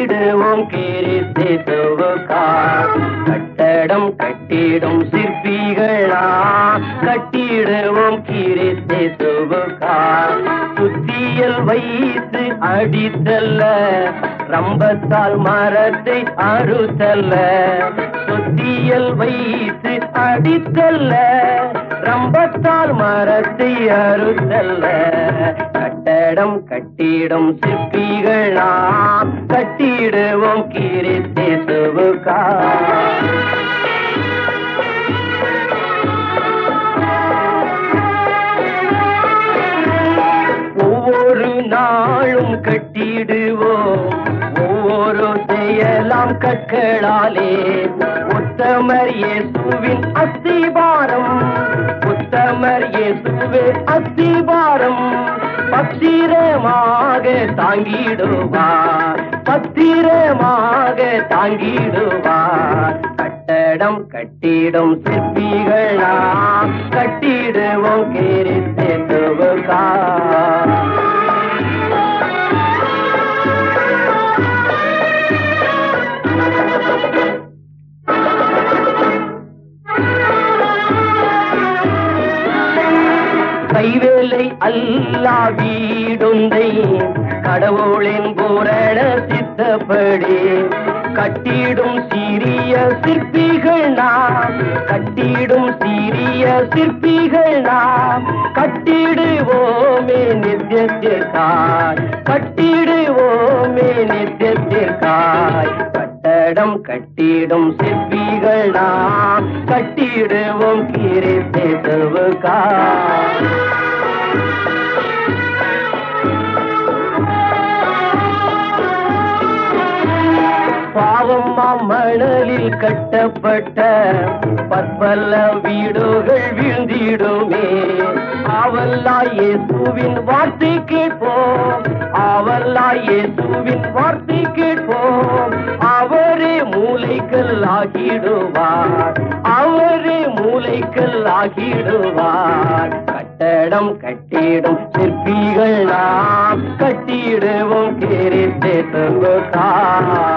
கட்டிடுவோம் கிறிஸ்து துவுக்கார் கட்டடம் கட்டிடும் சிற்பிகளா கட்டிடுவோம் கிறிஸ்து துவுக்கார் சுத்தியல் வைத்து அடித்தல்ல ரம்பத்தால் மரத்தை அறுத்தல்ல சுத்தியல் வைத்து அடித்தல்ல ரம்பத்தால் மரத்தை அறுத்தல்ல கட்டடம் கட்டிடும் சிற்பிகளா கட்டிடுவோம் கிறிஸ்து துவுக்கார் ஒவ்வொரு நாளும் கட்டிடுவோம் ஒவ்வொரு செயலாம் கற்களாலே உத்தமர் இயேசுவின் அஸ்திபாரம் உத்தமர் இயேசுவே அஸ்திபாரம் பத்திரமாக தாங்கிடுவார் பத்திரமாக தாங்கிடுவார் கட்டடம் கட்டிடும் சிற்பிகளா கட்டிடுவோம் கிறிஸ்து துவுக்கார் கைவேலை அல்லா வீடுந்தை கடவுளின் பூரண சித்தப்படி கட்டிடும் சீரிய சிற்பிகள் நாம் கட்டிடும் சீரிய சிற்பிகள் நாம் கட்டிடுவோமே நித்தியத்திற்காய் கட்டிடுவோமே நித்தியத்திற்காய் கட்டடம் கட்டிடும் சிற்பிகள் நாம் கட்டிடுவோம் கிறிஸ்து துவுக்காய் பாவம் மணலில் கட்டப்பட்ட பற்பல வீடுகள் வீழ்ந்திடுமே அவல்லா இயேசுவின் வார்த்தை கேட்போம் அவல்லா இயேசுவின் வார்த்தை கேட்போம் அவரே மூளைக்கல் ஆகிடுவார் அவரே மூளைக்கல் ஆகிடுவார் கட்டடம் கட்டிடும் சிற்பிகள் நாம் கட்டிடுவோம் கிறிஸ்து துவுக்கார்